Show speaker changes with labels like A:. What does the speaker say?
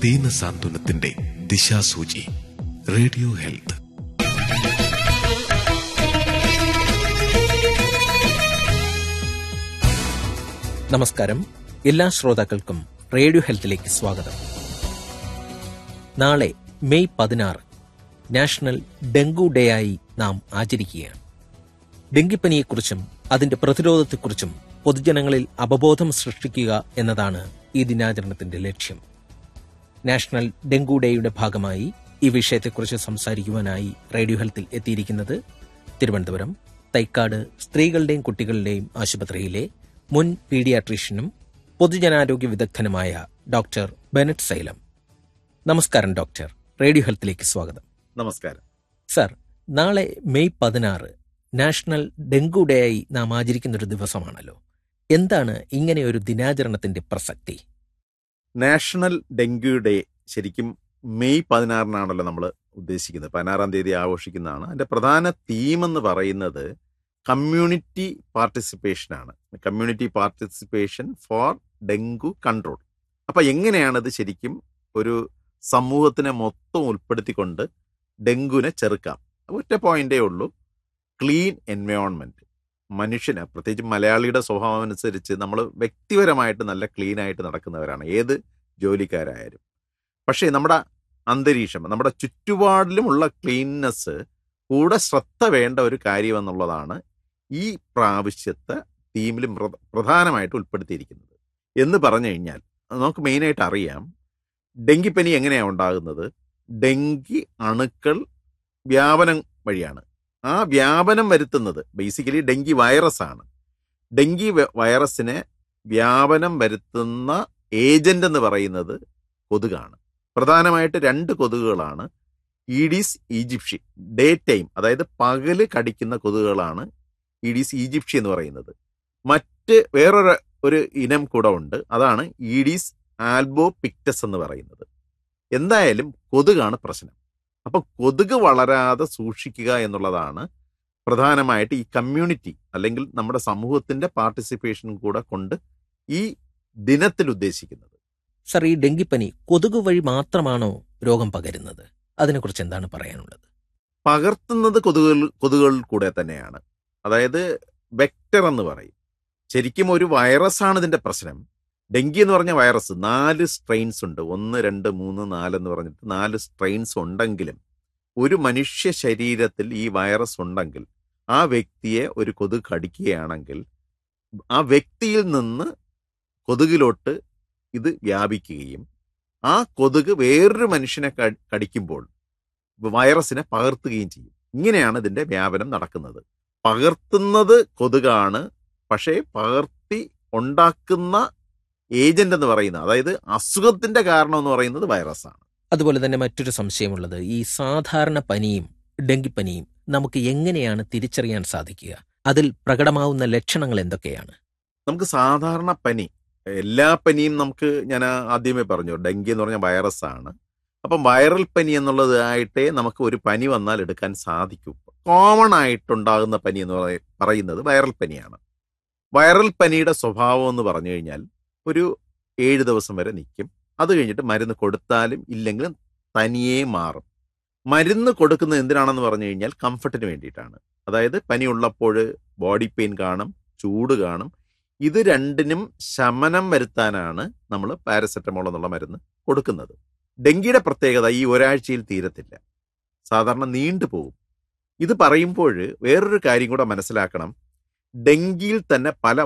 A: ദീനസാന്ത്വനത്തിന്റെ ദിശാസൂചി radio health
B: നമസ്കാരം എല്ലാ ശ്രോതാക്കൾക്കും റേഡിയോ ഹെൽത്തിലേക്ക് സ്വാഗതം നാളെ മെയ് പതിനാറ് നാഷണൽ ഡെങ്കു ഡേ ആയി നാം ആചരിക്കുകയാണ് ഡെങ്കിപ്പനിയെക്കുറിച്ചും അതിന്റെ പ്രതിരോധത്തെക്കുറിച്ചും പൊതുജനങ്ങളിൽ അവബോധം സൃഷ്ടിക്കുക എന്നതാണ് ഈ ദിനാചരണത്തിന്റെ ലക്ഷ്യം നാഷണൽ ഡെങ്കു ഡേയുടെ ഭാഗമായി ഈ വിഷയത്തെക്കുറിച്ച് സംസാരിക്കുവാനായി റേഡിയോ ഹെൽത്തിൽ എത്തിയിരിക്കുന്നത് തിരുവനന്തപുരം തൈക്കാട് സ്ത്രീകളുടെയും കുട്ടികളുടെയും ആശുപത്രിയിലെ മുൻ പീഡിയാട്രീഷ്യനും പൊതുജനാരോഗ്യ വിദഗ്ധനുമായ ഡോക്ടർ ബെനറ്റ് സൈലം നമസ്കാരം ഡോക്ടർ റേഡിയോ ഹെൽത്തിലേക്ക് സ്വാഗതം
C: നമസ്കാരം
B: സർ നാളെ മെയ് പതിനാറ് നാഷണൽ ഡെങ്കു ഡേ ആയി നാം ആചരിക്കുന്ന ഒരു ദിവസമാണല്ലോ എന്താണ് ഇങ്ങനെ ഒരു ദിനാചരണത്തിന്റെ പ്രസക്തി
C: നാഷണൽ ഡെങ്കു ഡേ ശരിക്കും മെയ് പതിനാറിനാണല്ലോ നമ്മൾ ഉദ്ദേശിക്കുന്നത് പതിനാറാം തീയതി ആഘോഷിക്കുന്നതാണ് അതിന്റെ പ്രധാന തീം എന്ന് പറയുന്നത് കമ്മ്യൂണിറ്റി പാർട്ടിസിപ്പേഷനാണ് community participation for dengue control അപ്പൊ എങ്ങനെയാണ് ഇത് ശരിക്കും ഒരു സമൂഹത്തിനെ മൊത്തം ഉൾപ്പെടുത്തിക്കൊണ്ട് ഡെങ്കുവിനെ ചെറുക്കാം ഒറ്റ പോയിന്റേ ഉള്ളൂ ക്ലീൻ എൻവയോൺമെന്റ് മനുഷ്യന് പ്രത്യേകിച്ച് മലയാളിയുടെ സ്വഭാവം അനുസരിച്ച് നമ്മൾ വ്യക്തിപരമായിട്ട് നല്ല ക്ലീൻ ആയിട്ട് നടക്കുന്നവരാണ് ഏത് ജോലിക്കാരായാലും പക്ഷേ നമ്മുടെ അന്തരീക്ഷം നമ്മുടെ ചുറ്റുപാടിലുമുള്ള ക്ലീൻനെസ് കൂടെ ശ്രദ്ധ വേണ്ട ഒരു കാര്യം എന്നുള്ളതാണ് ഈ പ്രാവശ്യത്തെ തീമിലും പ്ര- പ്രധാനമായിട്ട് ഉൾപ്പെടുത്തിയിരിക്കുന്നത് എന്ന് പറഞ്ഞു കഴിഞ്ഞാൽ നമുക്ക് മെയിനായിട്ട് അറിയാം ഡെങ്കിപ്പനി എങ്ങനെയാണ് ഉണ്ടാകുന്നത് ഡെങ്കി അണുക്കൾ വ്യാപനം വഴിയാണ് ആ വ്യാപനം വരുത്തുന്നത് ബേസിക്കലി ഡെങ്കി വൈറസ് ആണ് ഡെങ്കി വ- വൈറസിനെ വ്യാപനം വരുത്തുന്ന ഏജന്റ് എന്ന് പറയുന്നത് കൊതുകാണ് പ്രധാനമായിട്ട് രണ്ട് കൊതുകുകളാണ് ഈഡീസ് ഈജിപ്ഷി ഡേ ടൈം അതായത് പകല് കടിക്കുന്ന കൊതുകുകളാണ് ഈഡീസ് ഈജിപ്ഷി എന്ന് പറയുന്നത് മറ്റ് വേറൊരു ഒരു ഇനം കൂടെ ഉണ്ട് അതാണ് ഈഡീസ് ആൽബോ പിക്ടസ് എന്ന് പറയുന്നത് എന്തായാലും കൊതുകാണ് പ്രശ്നം അപ്പൊ കൊതുക് വളരാതെ സൂക്ഷിക്കുക എന്നുള്ളതാണ് പ്രധാനമായിട്ട് ഈ കമ്മ്യൂണിറ്റി അല്ലെങ്കിൽ നമ്മുടെ സമൂഹത്തിന്റെ പാർട്ടിസിപ്പേഷൻ കൂടെ കൊണ്ട് ഈ ദിനത്തിൽ ഉദ്ദേശിക്കുന്നത്
B: സർ ഈ ഡെങ്കിപ്പനി കൊതുക് വഴി മാത്രമാണോ രോഗം പകരുന്നത് അതിനെക്കുറിച്ച് എന്താണ് പറയാനുള്ളത്
C: പകർത്തുന്നത് കൊതുകുകൾ കൊതുകുകളിൽ കൂടെ തന്നെയാണ് അതായത് വെക്ടർ എന്ന് പറയും ശരിക്കും ഒരു വൈറസാണ് ഇതിന്റെ പ്രശ്നം ഡെങ്കി എന്ന് പറഞ്ഞ വൈറസ് നാല് സ്ട്രെയിൻസ് ഉണ്ട് ഒന്ന് രണ്ട് മൂന്ന് നാല് എന്ന് പറഞ്ഞിട്ട് നാല് സ്ട്രെയിൻസ് ഉണ്ടെങ്കിലും ഒരു മനുഷ്യ ശരീരത്തിൽ ഈ വൈറസ് ഉണ്ടെങ്കിൽ ആ വ്യക്തിയെ ഒരു കൊതുക് കടിക്കുകയാണെങ്കിൽ ആ വ്യക്തിയിൽ നിന്ന് കൊതുകിലോട്ട് ഇത് വ്യാപിക്കുകയും ആ കൊതുക് വേറൊരു മനുഷ്യനെ ക- കടിക്കുമ്പോൾ വൈറസിനെ പകർത്തുകയും ചെയ്യും ഇങ്ങനെയാണ് ഇതിന്റെ വ്യാപനം നടക്കുന്നത് പകർത്തുന്നത് കൊതുകാണ് പക്ഷേ പകർത്തി ഉണ്ടാക്കുന്ന ഏജന്റ് എന്ന് പറയുന്നത് അതായത് അസുഖത്തിന്റെ കാരണം എന്ന് പറയുന്നത് വൈറസാണ്
B: അതുപോലെ തന്നെ മറ്റൊരു സംശയമുള്ളത് ഈ സാധാരണ പനിയും ഡെങ്കിപ്പനിയും നമുക്ക് എങ്ങനെയാണ് തിരിച്ചറിയാൻ സാധിക്കുക അതിൽ പ്രകടമാവുന്ന ലക്ഷണങ്ങൾ എന്തൊക്കെയാണ്
C: നമുക്ക് സാധാരണ പനി എല്ലാ പനിയും നമുക്ക് ഞാൻ ആദ്യമേ പറഞ്ഞു ഡെങ്കി എന്ന് പറഞ്ഞ വൈറസ് ആണ് അപ്പം വൈറൽ പനി എന്നുള്ളത് ആയിട്ടേ നമുക്ക് ഒരു പനി വന്നാൽ എടുക്കാൻ സാധിക്കൂ കോമൺ ആയിട്ടുണ്ടാകുന്ന പനി എന്ന് പറയ- പറയുന്നത് വൈറൽ പനിയാണ് വൈറൽ പനിയുടെ സ്വഭാവം എന്ന് പറഞ്ഞു കഴിഞ്ഞാൽ ഒരു ഏഴ് ദിവസം വരെ നിൽക്കും അത് കഴിഞ്ഞിട്ട് മരുന്ന് കൊടുത്താലും ഇല്ലെങ്കിലും തനിയെ മാറും മരുന്ന് കൊടുക്കുന്നത് എന്തിനാണെന്ന് പറഞ്ഞു കഴിഞ്ഞാൽ കംഫർട്ടിന് വേണ്ടിയിട്ടാണ് അതായത് പനി ഉള്ളപ്പോൾ ബോഡി പെയിൻ കാണും ചൂട് കാണും ഇത് രണ്ടിനും ശമനം വരുത്താനാണ് നമ്മൾ പാരസെറ്റമോൾ എന്നുള്ള മരുന്ന് കൊടുക്കുന്നത് ഡെങ്കിയുടെ പ്രത്യേകത ഈ ഒരാഴ്ചയിൽ തീരത്തില്ല സാധാരണ നീണ്ടു പോകും ഇത് പറയുമ്പോൾ വേറൊരു കാര്യം കൂടെ മനസ്സിലാക്കണം ഡെങ്കിയിൽ തന്നെ പല